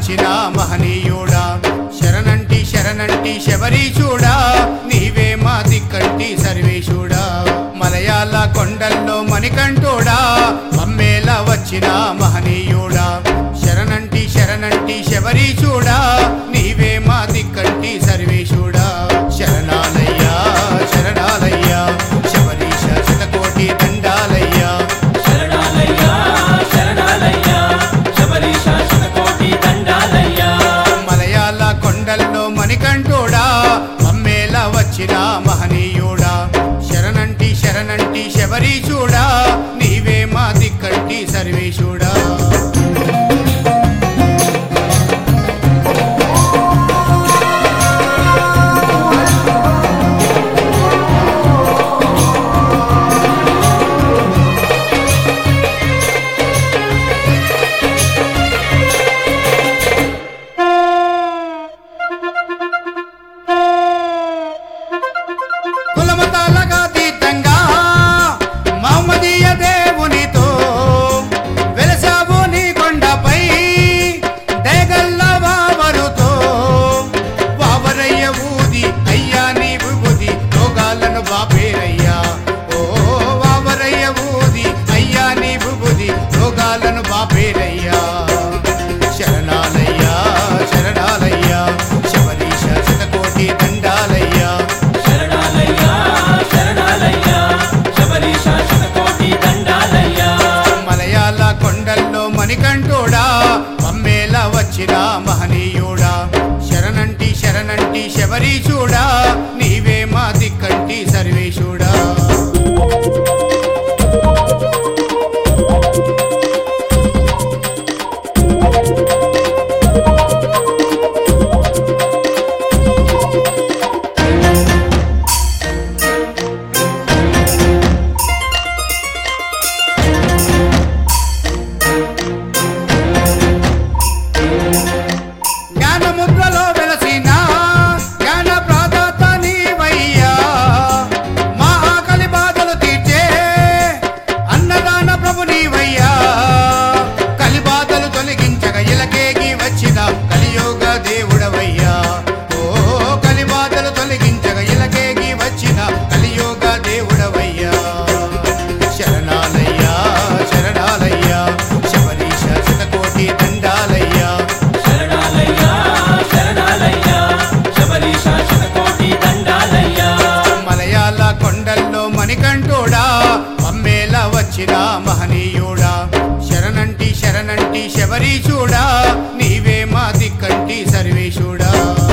వచ్చిన మహనీయుడా శరణంటి శరణంటి శబరీశుడా నీవే మా దిక్కంటి సర్వేశుడా మలయాళ కొండల్లో మణికంఠుడా మమ్మేల వచ్చిన మహనీయుడా శరణంటి శరణంటి శబరీశుడా నీవే మా దిక్కంటి సర్వేశుడా శరణాలయ్యా శరణాలయ్యా శబరీశ శతకోటి దండాలయ్యా శరణాలయ్యా శరణాలయ్యా శబరీష శతకోటి దండాలయ్యా మలయాళ కొండల్లో మణికంఠుడా మమ్మేల వచ్చిన మహనీయుడా శరణంటి శరణంటి శబరీశుడా నీవే మా దిక్కంటి సర్వేశుడా కులమతాలగా తీర్థంగా మహమ్మదీయ దేవునితో వెలసావు నీ కొండపై దేగల్ల వావరుతో వావరయ్య ఊది అయ్యా నీ విభూది రోగాలను బాపేరయ్యా ఓ వావరయ్య ఊది అయ్యా నీ విభూది రోగాలను బాపేరయ్యా శరణాలయ్యా శరణాలయ్యా శబరీశ శతకోటి దండాలయ్యా శరణాలయ్యా శరణాలయ్యా శబరీష శతకోటి దండాలయ్యా మలయాళ కొండల్లో మణికంఠుడా మమ్మేల వచ్చిన మహనీయుడా శరణంటి శరణంటి శబరీశుడా నీవే మా దిక్కంటి సర్వేశుడా జ్ఞానముద్రలో వెలసిన జ్ఞాన ప్రాదాత నీవయ్యా మా ఆకలి బాధలు తీర్చే అన్నదాన ప్రభు నీవయ్యా కలి బాధలు తొలగించగా ఇలకేగి వచ్చిన కలియోగ దేవుడవయ్యా ఓ కలి బాధలు తొలగించగా ఇలకేగి వచ్చిన కలియోగ దేవుడవయ్యా శరణాలయ్యా శరణాలయ్యా శబరీశ శతకోటి దండాలయ్యా శరణాలయ్యా శరణాలయ్యా శబరీష శతకోటి దండాలయ్యా మలయాళ కొండల్లో మణికంఠుడా మమ్మేల వచ్చిన మహనీయుడా శరణంటి శరణంటి శబరీశుడా నీవే మా దిక్కంటి సర్వేశుడా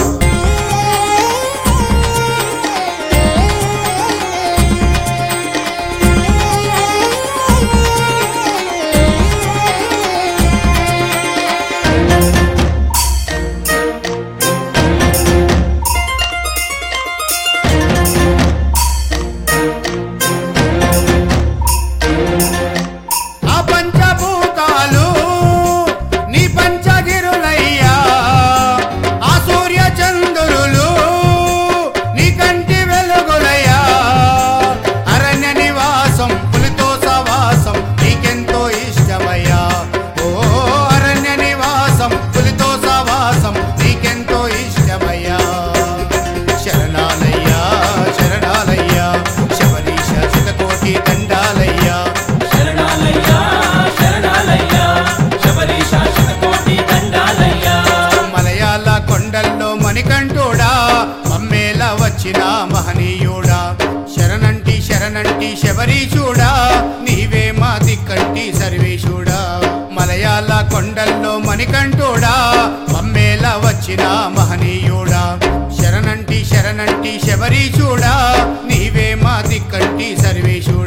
ఆ పంచభూతాలు నీ పంచగిరులయ్యా ఆ సూర్య చంద్రులు నీ కంటి వెలుగులయ్యా అరణ్య నివాసం పులితో సవాసం నీకెంతో ఇష్టమయ్యా ఓ అరణ్య నివాసం పులితో సవాసం నీకెంతో ఇష్టమయ్యా శరణాలయ్యా శరణాలయ్యా శబరీశ శతకోటి దండాలయ్యా శరణాలయ్యా శరణాలయ్యా శబరీష శతకోటి దండాలయ్యా మలయాళ కొండల్లో మణికంఠుడా మమ్మేల వచ్చిన మహనీయుడా శరణంటి శరణంటి శబరీశుడా నీవే మా దిక్కంటి సర్వేశుడా మలయాళ కొండల్లో మణికంఠుడా మమ్మేల వచ్చిన మహనీయుడా శరణంటి శరణంటి శబరీశుడా నీవే మా దిక్కంటి సర్వేశుడా